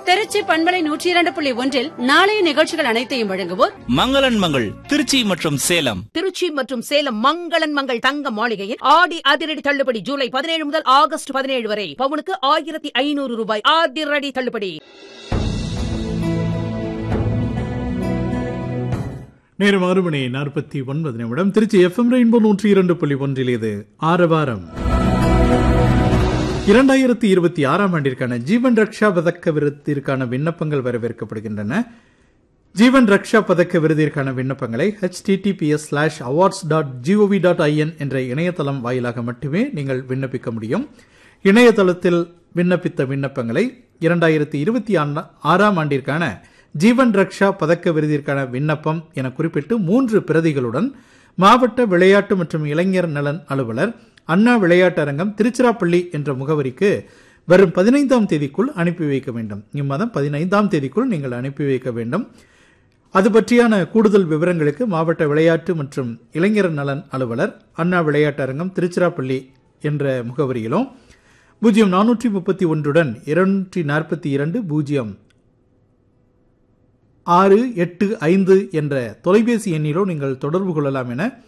திருச்சி பண்பலை நூற்றி இரண்டு புள்ளி ஒன்றில் நாளைய நிகழ்ச்சிகள் அனைத்தையும் வழங்குவோர் மங்களன் மங்கள் திருச்சி மற்றும் சேலம் திருச்சி மற்றும் சேலம் மங்களன் மங்கள் தங்க மாளிகையில் ஆடி அதிரடி தள்ளுபடி ஜூலை பதினேழு முதல் ஆகஸ்ட் பதினேழு வரை பவுனுக்கு ஆயிரத்தி ஐநூறு ரூபாய் அதிரடி தள்ளுபடி நேரம் ஆறு மணி நாற்பத்தி ஒன்பது நிமிடம் திருச்சி எஃப்எம் ரெயின்போ நூற்றி இரண்டு புள்ளி ஒன்றில் இது ஆரவாரம் இரண்டாயிரத்தி இருபத்தி ஆறாம் ஆண்டிற்கான ஜீவன் ரக்ஷா பதக்க விருதிற்கான விண்ணப்பங்கள் வரவேற்கப்படுகின்றன ஜீவன் ரக்ஷா பதக்க விருதிற்கான விண்ணப்பங்களை HTTPS slash awards dot G O V dot I N என்ற இணையதளம் வாயிலாக மட்டுமே நீங்கள் விண்ணப்பிக்க முடியும் இணையதளத்தில் விண்ணப்பித்த விண்ணப்பங்களை இரண்டாயிரத்தி இருபத்தி ஆறாம் ஆண்டிற்கான ஜீவன் ரக்ஷா பதக்க விருதிற்கான விண்ணப்பம் என குறிப்பிட்டு மூன்று பிரதிகளுடன் மாவட்ட விளையாட்டு மற்றும் இளைஞர் நலன் அலுவலர் அண்ணா விளையாட்டரங்கம் திருச்சிராப்பள்ளி என்ற முகவரிக்கு வரும் பதினைந்தாம் தேதிக்குள் அனுப்பி வைக்க வேண்டும் இம்மாதம் பதினைந்தாம் தேதிக்குள் நீங்கள் அனுப்பி வைக்க வேண்டும் அது பற்றியான கூடுதல் விவரங்களுக்கு மாவட்ட விளையாட்டு மற்றும் இளைஞர் நலன் அலுவலர் அண்ணா விளையாட்டரங்கம் திருச்சிராப்பள்ளி என்ற முகவரியிலும் பூஜ்ஜியம் நானூற்றி முப்பத்தி ஒன்றுடன் இருநூற்றி நாற்பத்தி இரண்டு பூஜ்ஜியம் ஆறு எட்டு ஐந்து என்ற தொலைபேசி எண்ணிலோ நீங்கள் தொடர்பு கொள்ளலாம் என